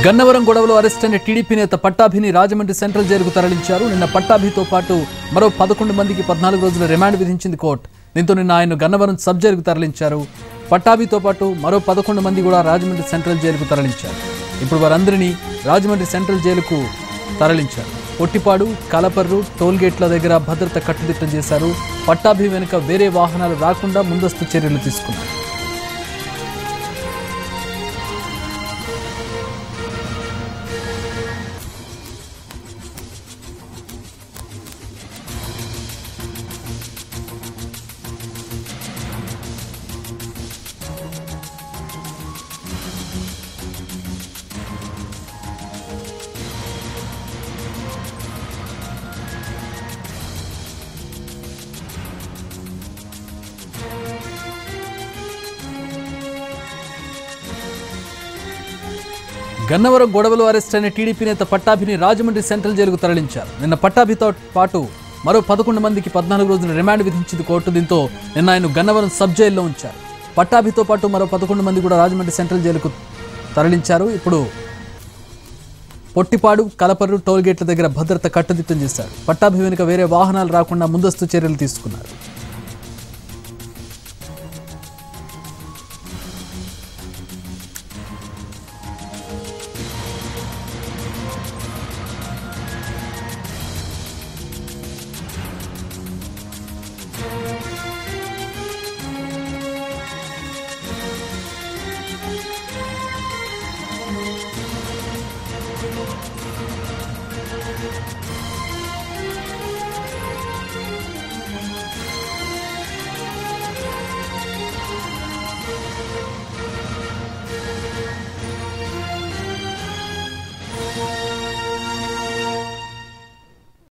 గన్నవరం గొడవలో అరెస్ట్ అయిన టీడీపీ నేత పట్టాభిని రాజమండ్రి సెంట్రల్ జైలుకు తరలించారు నిన్న పట్టాభితో పాటు మరో పదకొండు మందికి పద్నాలుగు రోజుల రిమాండ్ విధించింది కోర్టు దీంతో నిన్న ఆయన గన్నవరం సబ్ జైలుకు తరలించారు పట్టాభితో పాటు మరో పదకొండు మంది కూడా రాజమండ్రి సెంట్రల్ జైలుకు తరలించారు ఇప్పుడు వారందరినీ రాజమండ్రి సెంట్రల్ జైలుకు తరలించారు పొట్టిపాడు కలపర్రు టోల్గేట్ల దగ్గర భద్రత కట్టుదిట్టం చేశారు పట్టాభి వెనుక వేరే వాహనాలు రాకుండా ముందస్తు చర్యలు తీసుకున్నారు గన్నవరం గొడవలో అరెస్ట్ అయిన టీడీపీ నేత పట్టాభిని రాజమండ్రి సెంట్రల్ జైలుకు తరలించారు నిన్న పట్టాభితో పాటు మరో పదకొండు మందికి పద్నాలుగు రోజుల రిమాండ్ విధించింది కోర్టు దీంతో నిన్న ఆయన గన్నవరం సబ్ జైల్లో ఉంచారు పట్టాభితో పాటు మరో పదకొండు మంది కూడా రాజమండ్రి సెంట్రల్ జైలుకు తరలించారు ఇప్పుడు పొట్టిపాడు కలపర్రు టోల్గేట్ల దగ్గర భద్రత కట్టుదిట్టం చేశారు పట్టాభి వెనుక వేరే వాహనాలు రాకుండా ముందస్తు చర్యలు తీసుకున్నారు